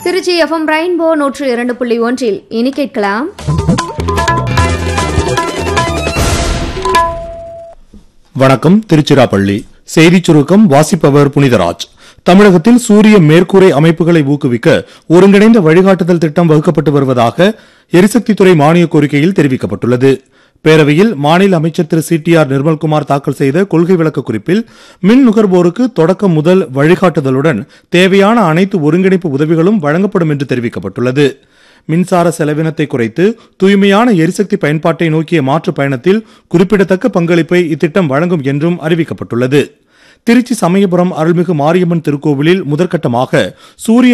Trichy FM rainbow நூற்று இரண்டு புள்ளி ஒன்றில் இனி கேட்கலாம் வணக்கம் திருச்சிராப்பள்ளி செய்திச் சுருக்கம் வாசிப்பவர் புனிதராஜ் தமிழகத்தில் சூரிய மேற்கூரை அமைப்புகளை ஊக்குவிக்க ஒருங்கிணைந்த வழிகாட்டுதல் திட்டம் வகுக்கப்பட்டு வருவதாக எரிசக்தித்துறை மானிய கோரிக்கையில் தெரிவிக்கப்பட்டுள்ளது பேரவையில் மாநில அமைச்சர் Thiru C T R Nirmalkumar தாக்கல் செய்த கொள்கை விளக்க குறிப்பில் மின் நுகர்வோருக்கு தொடக்கம் முதல் வழிகாட்டுதலுடன் தேவையான அனைத்து ஒருங்கிணைப்பு உதவிகளும் வழங்கப்படும் என்று தெரிவிக்கப்பட்டுள்ளது மின்சார செலவினத்தை குறைத்து தூய்மையான எரிசக்தி பயன்பாட்டை நோக்கிய மாற்று பயணத்தில் குறிப்பிடத்தக்க பங்களிப்பை இத்திட்டம் வழங்கும் என்றும் அறிவிக்கப்பட்டுள்ளது திருச்சி சமயபுரம் அருள்மிகு மாரியம்மன் திருக்கோவிலில் முதற்கட்டமாக சூரிய